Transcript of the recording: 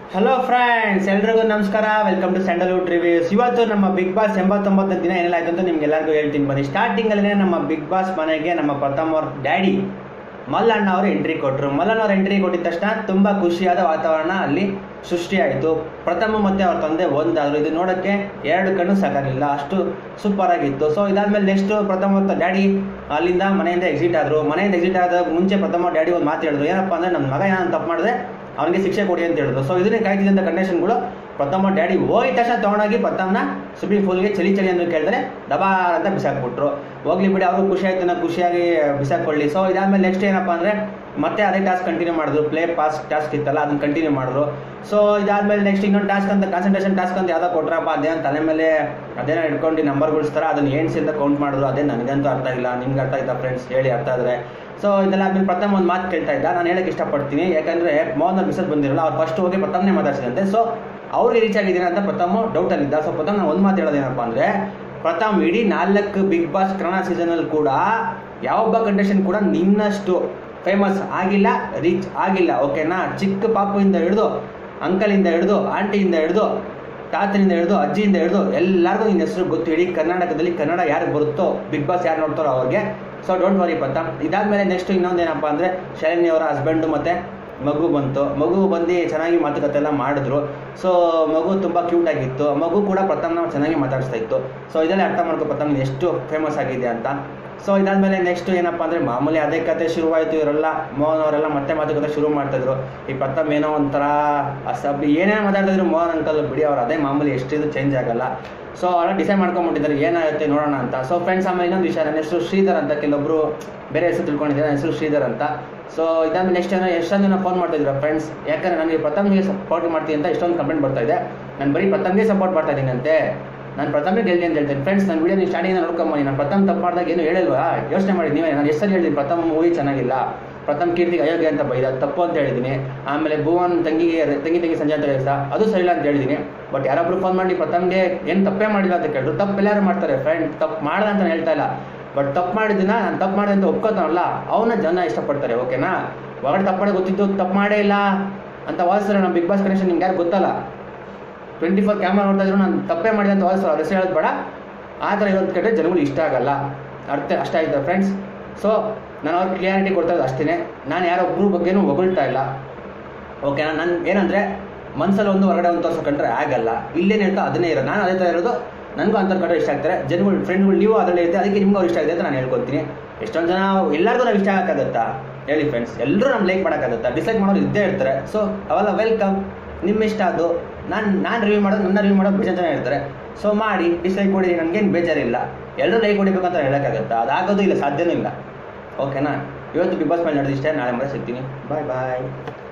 hello friends ಎಲ್ರಿಗೂ ನಮಸ್ಕಾರ welcome to Sandalwood reviews ಇವತ್ತು ನಮ್ಮ ಬಿಗ್ ಬಾಸ್ ಎಂಬತ್ತೊಂಬತ್ತನೇ ದಿನ ಏನೆಲ್ಲ ಆಯ್ತು ಅಂತ ನಿಮ್ಗೆ ಎಲ್ಲರಿಗೂ ಹೇಳ್ತೀನಿ ಬನ್ನಿ ಸ್ಟಾರ್ಟಿಂಗ್ ಅಲ್ಲೇ ನಮ್ಮ ಬಿಗ್ ಬಾಸ್ ಮನೆಗೆ ನಮ್ಮ ಪ್ರಥಮ್ ಅವ್ರ ಡ್ಯಾಡಿ ಮಲ್ಲಣ್ಣ ಅವರು ಎಂಟ್ರಿ ಕೊಟ್ಟರು ಮಲ್ಲಣ್ಣ ಅವ್ರ ಎಂಟ್ರಿ ಕೊಟ್ಟಿದ ತಕ್ಷಣ ತುಂಬ ಖುಷಿಯಾದ ವಾತಾವರಣ ಅಲ್ಲಿ ಸೃಷ್ಟಿಯಾಯಿತು ಪ್ರಥಮ ಮತ್ತೆ ಅವ್ರ ತಂದೆ ಒಂದಾದ್ರು ಇದು ನೋಡೋಕ್ಕೆ ಎರಡು ಕಣ್ಣು ಸಾಕಾಗಿಲ್ಲ ಅಷ್ಟು ಸೂಪರ್ ಆಗಿತ್ತು ಸೊ ಇದಾದ್ಮೇಲೆ ನೆಕ್ಸ್ಟ್ ಪ್ರಥಮ ಅವ್ರ ಡ್ಯಾಡಿ ಅಲ್ಲಿಂದ ಮನೆಯಿಂದ ಎಕ್ಸಿಟ್ ಆದರು ಮನೆಯಿಂದ ಎಕ್ಸಿಟ್ ಆದ ಮುಂಚೆ ಪ್ರಥಮ ಡ್ಯಾಡಿ ಒಂದು ಮಾತು ಹೇಳಿದ್ರು ಏನಪ್ಪ ಅಂದರೆ ನಮ್ಮ ಮಗ ಏನೋ ತಪ್ಪು ಮಾಡಿದ್ರೆ ಅವನಿಗೆ ಶಿಕ್ಷೆ ಕೊಡಿ ಅಂತ ಹೇಳಿದ್ರು ಸೊ ಇದನ್ನೇ ಕಾಯ್ತಿದ್ದಂಥ ಕಂಡೀಷನ್ಗಳು ಪ್ರಥಮ ಡ್ಯಾಡಿ ಹೋಗಿದ ತಕ್ಷಣ ತೊಗೊಂಡೋಗಿ ಪ್ರಥಮನ ಸ್ವಿಮ್ಮಿಂಗ್ ಪೂಲ್ಗೆ ಚಳಿ ಚಳಿ ಅಂತ ಕೇಳಿದ್ರೆ ದಬಾರ್ ಅಂತ ಬಿಸಾಕ್ಬಿಟ್ರು ಹೋಗ್ಲಿ ಬಿಡಿ ಅವರು ಖುಷಿ ಆಯ್ತು ನಾವು ಖುಷಿಯಾಗಿ ಬಿಸಾಕೊಳ್ಳಿ ಸೊ ಇದಾದ್ಮೇಲೆ ನೆಕ್ಸ್ಟ್ ಏನಪ್ಪ ಅಂದರೆ ಮತ್ತೆ ಅದೇ ಟಾಸ್ಕ್ ಕಂಟಿನ್ಯೂ ಮಾಡಿದ್ರು ಪ್ಲೇ ಪಾಸ್ ಟಾಸ್ಕ್ ಇತ್ತಲ್ಲ ಅದನ್ನ ಕಂಟಿನ್ಯೂ ಮಾಡಿದ್ರು ಸೊ ಇದಾದ್ಮೇಲೆ ನೆಕ್ಸ್ಟ್ ಇನ್ನೊಂದು ಟಾಸ್ಕ್ ಅಂತ ಕಾನ್ಸಂಟ್ರೇಷನ್ ಟಾಸ್ಕ್ ಅಂತ ಯಾವ್ದೋ ಕೊಟ್ರಪ್ಪ ಅದೇನು ತಲೆ ಮೇಲೆ ಅದೇನೋ ಇಟ್ಕೊಂಡು ನಂಬರ್ಗಳಿಸ್ತಾರ ಅದನ್ನ ಏನ್ಸ್ ಅಂತ ಕೌಂಟ್ ಮಾಡಿದ್ರು ಅದೇ ನನಗಂತೂ ಅರ್ಥ ಆಗಿಲ್ಲ ನಿಮ್ಗೆ ಅರ್ಥ ಆಯ್ತಾ ಫ್ರೆಂಡ್ಸ್ ಹೇಳಿ ಅರ್ಥ ಆದರೆ ಸೊ ಇದೆಲ್ಲ ಆದ್ಮೇಲೆ ಪ್ರಥಮ ಒಂದು ಮಾತು ಕೇಳ್ತಾ ಇದ್ದ ನಾನು ಹೇಳಕ್ಕೆ ಇಷ್ಟಪಡ್ತೀನಿ ಯಾಕಂದ್ರೆ ಮೋಹನ್ ಮಿಸಸ್ ಬಂದಿರಲ್ಲ ಅವ್ರು ಫಸ್ಟ್ ಹೋಗಿ ಪ್ರಥಮನೇ ಮಾತಾಡ್ಸಿದಂತೆ ಸೊ ಅವ್ರಿಗೆ ರೀಚ್ ಆಗಿದ್ದೀನಿ ಅಂತ ಪ್ರಥಮ ಡೌಟಲ್ಲಿದ್ದ ಸೊ ಪ್ರಥಮ ನಾನು ಒಂದು ಮಾತು ಹೇಳೋದೇನಪ್ಪ ಅಂದರೆ ಪ್ರಥಮ್ ಇಡೀ ನಾಲ್ಕು ಬಿಗ್ ಬಾಸ್ ಕನ್ನಡ ಸೀಸನಲ್ಲಿ ಕೂಡ ಯಾವೊಬ್ಬ ಕಂಡೀಷನ್ ಕೂಡ ನಿನ್ನಷ್ಟು ಫೇಮಸ್ ಆಗಿಲ್ಲ ರೀಚ್ ಆಗಿಲ್ಲ ಓಕೆನಾ ಚಿಕ್ಕ ಪಾಪುಯಿಂದ ಹಿಡಿದು ಅಂಕಲಿಂದ ಹಿಡಿದು ಆಂಟಿಯಿಂದ ಹಿಡಿದು ತಾತನಿಂದ ಹಿಡಿದು ಅಜ್ಜಿಯಿಂದ ಹಿಡಿದು ಎಲ್ಲರಿಗೂ ನಿನ್ನ ಹೆಸರು ಗೊತ್ತು ಇಡೀ ಕರ್ನಾಟಕದಲ್ಲಿ ಕನ್ನಡ ಯಾರು ಬರುತ್ತೋ ಬಿಗ್ ಬಾಸ್ ಯಾರು ನೋಡ್ತಾರೋ ಅವ್ರಿಗೆ ಸೊ ಡೋಂಟ್ ವರಿ ಪತ್ತ ಇದಾದ್ಮೇಲೆ ನೆಕ್ಸ್ಟ್ ಇನ್ನೊಂದೇನಪ್ಪ ಅಂದರೆ ಶರಣ್ಯ ಅವರ ಹಸ್ಬೆಂಡು ಮತ್ತು ಮಗು ಬಂತು ಮಗು ಬಂದು ಚೆನ್ನಾಗಿ ಮಾತುಕತೆ ಎಲ್ಲ ಮಾಡಿದ್ರು ಸೊ ಮಗು ತುಂಬ ಕ್ಯೂಟ್ ಆಗಿತ್ತು ಮಗು ಕೂಡ ಪ್ರಥಮ್ನ ಚೆನ್ನಾಗಿ ಮಾತಾಡಿಸ್ತಾ ಇತ್ತು ಸೊ ಇದೆಲ್ಲ ಅರ್ಥ ಮಾಡ್ಕೊ ಪ್ರಥಮ್ ಎಷ್ಟು ಫೇಮಸ್ ಆಗಿದೆ ಅಂತ ಸೊ ಇದಾದ್ಮೇಲೆ ನೆಕ್ಸ್ಟ್ ಏನಪ್ಪ ಅಂದರೆ ಮಾಮೂಲಿ ಅದೇ ಕತೆ ಶುರುವಾಯಿತು ಇವರೆಲ್ಲ ಮೋಹನ್ ಅವರೆಲ್ಲ ಮತ್ತೆ ಮಾತುಕತೆ ಶುರು ಮಾಡ್ತಿದ್ರು ಈ ಪ್ರಥಮ್ ಏನೋ ಒಂಥರ ಅಸಬ್ ಏನೇನು ಮಾತಾಡ್ತಿದ್ರು ಮೋಹನ್ ಅಂಕಲ್ ಬಿಡಿ ಅವ್ರು ಅದೇ ಮಾಮೂಲಿ ಎಷ್ಟಿದು ಚೇಂಜ್ ಆಗಲ್ಲ ಸೊ ಅವರ ಡಿಸೈಡ್ ಮಾಡ್ಕೊಂಡ್ಬಿಟ್ಟಿದ್ದಾರೆ ಏನಾಗುತ್ತೆ ನೋಡೋಣ ಅಂತ ಸೊ ಫ್ರೆಂಡ್ಸ್ ಆಮೇಲೆ ಇನ್ನೊಂದು ವಿಷಯ ನನ್ನ ಹೆಸರು ಶ್ರೀಧರ್ ಅಂತ ಕೆಲವೊಬ್ರು ಬೇರೆ ಹೆಸರು ತಿಳ್ಕೊಂಡಿದ್ದಾರೆ ನನ್ನ ಹೆಸರು ಶ್ರೀಧರ್ ಅಂತ ಸೊ ಇದಾದ್ಮೇಲೆ ನೆಕ್ಸ್ಟ್ ಏನೋ ಎಷ್ಟೊಂದು ಜನ ಫೋನ್ ಮಾಡ್ತಿದ್ರು ಫ್ರೆಂಡ್ಸ್ ಯಾಕಂದ್ರೆ ನನಗೆ ಪ್ರಥಮ್ಗೆ ಸಪೋರ್ಟ್ ಮಾಡ್ತೀನಿ ಅಂತ ಎಷ್ಟೊಂದು ಕಂಪ್ಲೇಂಟ್ ಬರ್ತಾ ಇದೆ ನಾನು ಬರೀ ಪ್ರಥಮ್ಗೆ ಸಪೋರ್ಟ್ ಮಾಡ್ತಾ ಇದ್ದೀನಿ ಅಂತೆ ನಾನು ಪ್ರಥಮೇ ಗೆಲ್ತೀನಿ ಅಂತ ಹೇಳ್ತೀನಿ ಫ್ರೆಂಡ್ಸ್ ನನ್ನ ವಿಡಿಯೋ ನೀವು ಸ್ಟಾರ್ಟಿಂಗ್ ನೋಡ್ಕೊಂಬನಿ ನಾನು ಪ್ರಥಮ ತಪ್ಪು ಮಾಡಿದಾಗ ಏನು ಹೇಳಿಲ್ವಾ ಯೋಚನೆ ಮಾಡಿ ನೀವೇ ನಾನು ಎಷ್ಟು ಸಲ ಹೇಳಿದ್ದೀನಿ ಪ್ರಥಮ ಮೂವಿ ಚೆನ್ನಾಗಿಲ್ಲ ಪ್ರಥಮ ಕೀರ್ತಿಗೆ ಅಯೋಗ್ಯ ಅಂತ ಬೈದ ತಪ್ಪು ಅಂತ ಹೇಳಿದ್ದೀನಿ ಆಮೇಲೆ ಭುವನ್ ತಂಗಿಗೆ ತಂಗಿ ತಂಗಿ ಸಂಜೆ ಅಂತ ಹೇಳಿದ ಅದು ಸರಿ ಇಲ್ಲ ಅಂತ ಹೇಳಿದ್ದೀನಿ ಬಟ್ ಯಾರೊಬ್ರು ಫೋನ್ ಮಾಡಿ ಪ್ರಥಮ್ಗೆ ಏನು ತಪ್ಪೇ ಮಾಡಿಲ್ಲ ಅಂತ ಕೇಳಿದ್ರು ತಪ್ಪು ಎಲ್ಲರೂ ಮಾಡ್ತಾರೆ ಫ್ರೆಂಡ್ ತಪ್ಪು ಮಾಡ್ದ ಅಂತ ಹೇಳ್ತಾ ಇಲ್ಲ ಬಟ್ ತಪ್ಪು ಮಾಡಿದಿನ ನಾನು ತಪ್ಪು ಮಾಡಿದೆ ಅಂತ ಒಪ್ಕೋತಾನಲ್ಲ ಅವನ ಜನ ಇಷ್ಟಪಡ್ತಾರೆ ಓಕೆನಾ ಹೊರಗಡೆ ತಪ್ಪು ಮಾಡಿ ಗೊತ್ತಿದ್ದು ತಪ್ಪು ಮಾಡೇ ಇಲ್ಲ ಅಂತ ವಾದಿಸ್ತಾರೆ ನಮ್ಮ ಬಿಗ್ ಬಾಸ್ ಕನೆಕ್ಷನ್ ನಿಮ್ಗೆ ಯಾರು ಗೊತ್ತಲ್ಲ ಟ್ವೆಂಟಿ ಫೋರ್ ಕ್ಯಾಮ್ರಾ ನೋಡ್ತಾ ಇದ್ರು ನಾನು ತಪ್ಪೇ ಮಾಡಿದೆ ಅಂತ ವಾದಿಸ್ತಾರೆ ಅವ್ರ ಹೆಸರು ಹೇಳೋದು ಬೇಡ ಆ ಥರ ಇರೋದು ಕೇಳಿದ್ರೆ ಜನಗಳು ಇಷ್ಟ ಆಗಲ್ಲ ಅರ್ಥ ಅಷ್ಟ ಆಯ್ತು ಫ್ರೆಂಡ್ಸ್ ಸೊ ನಾನು ಅವ್ರಿಗೆ ಕ್ಲಿಯಾರಿಟಿ ಕೊಡ್ತಾ ಇರೋದು ಅಷ್ಟೇ ನಾನು ಯಾರೊಬ್ಬರು ಬಗ್ಗೆನೂ ಹೊಗಳ್ತಾ ಇಲ್ಲ ಓಕೆನಾ ನಾನು ಏನಂದರೆ ಮನಸ್ಸಲ್ಲಿ ಒಂದು ಹೊರಗಡೆ ಒಂದು ತೋರ್ಸ್ಕೊಂಡ್ರೆ ಆಗಲ್ಲ ಇಲ್ಲೇನು ಹೇಳ್ತಾ ಅದನ್ನೇ ಇರೋದು ನಾನು ಅದೇ ಥರ ಇರೋದು ನನಗೂ ಅಂಥವ್ರು ಕಂಡ್ರೆ ಇಷ್ಟ ಆಗ್ತಾರೆ ಜನಗಳು ಫ್ರೆಂಡ್ಗಳು ನೀವು ಅದರಲ್ಲಿ ಇರುತ್ತೆ ಅದಕ್ಕೆ ನಿಮ್ಗೆ ಅವ್ರು ಇಷ್ಟ ಆಗಿದೆ ಅಂತ ನಾನು ಹೇಳ್ಕೊತೀನಿ ಎಷ್ಟೊಂದು ಜನ ಎಲ್ಲರಿಗೂ ನಾವು ಇಷ್ಟ ಆಗೋಕ್ಕಾಗತ್ತಾ ಹೇಳಿ ಫ್ರೆಂಡ್ಸ್ ಎಲ್ಲರೂ ನಮ್ಮ ಲೈಕ್ ಮಾಡೋಕ್ಕಾಗತ್ತಾ ಡಿಸ್ಲೈಕ್ ಮಾಡೋರು ಇದ್ದೇ ಇರ್ತಾರೆ ಸೊ ಅವೆಲ್ಲ ವೆಲ್ಕಮ್ ನಿಮ್ಮ ಇಷ್ಟ ಅದು ನಾನು ನಾನು ರಿವ್ಯೂ ಮಾಡೋದು ನನ್ನ ರಿವ್ಯೂ ಮಾಡೋದು ಬೇಜಾರು ಜನ ಇರ್ತಾರೆ ಸೊ ಮಾಡಿ ಡಿಸ್ಲೈಕ್ ಕೊಡಿ ನನಗೇನು ಬೇಜಾರಿಲ್ಲ ಎಲ್ಲರೂ ಲೈಕ್ ಹೊಡಿಬೇಕು ಅಂತ ಹೇಳೋಕ್ಕಾಗತ್ತಾ ಅದಾಗೋದು ಇಲ್ಲ ಸಾಧ್ಯನೂ ಇಲ್ಲ ಓಕೆನಾ ಇವತ್ತು ಬಿಗ್ ಬಾಸ್ ಮೇಲೆ ನಡೆದಿಷ್ಟೇ ನಾಳೆ ಮತ್ತೆ ಸಿಗ್ತೀನಿ ಬಾಯ್ ಬಾಯ್